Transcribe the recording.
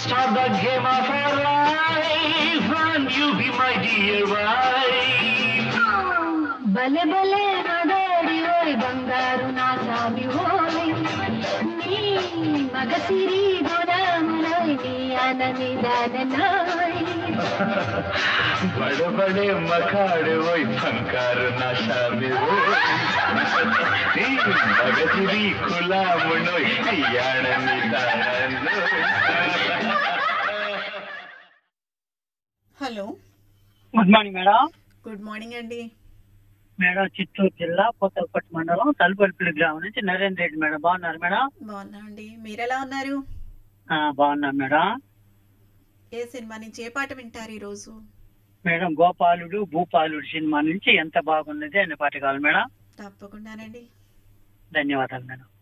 start the game of our life and you be my dear wife. భలే భలే మగాడి ఓయ్ బంగారు నా సామి ఓయ్ నీ మగసిరి గుణములై నీ అనని దాననాయ్ बड़े बड़े मखाड़े वही फंकार नशा में वो भगतरी खुला मुनो कल्याण hello good morning madam good morning అండి మేడం చిత్తూరు జిల్లా కొత్తపట్టు మండలం తలుపల్పల్లి గ్రామం నుంచి నరేంద్ర రెడ్డి మేడం బాగున్నారు మేడం బాగున్నా అండి మీరు ఎలా ఉన్నారు ఆ, బాగున్నాను మేడం ఏ సినిమా నుంచి ఏ పాట వింటారు ఈరోజు మేడం గోపాలుడు భూపాలుడు సినిమా నుంచి ఎంత బాగున్నది అనే పాట కావాలి మేడం తప్పకుండానండి ధన్యవాదాలు మేడం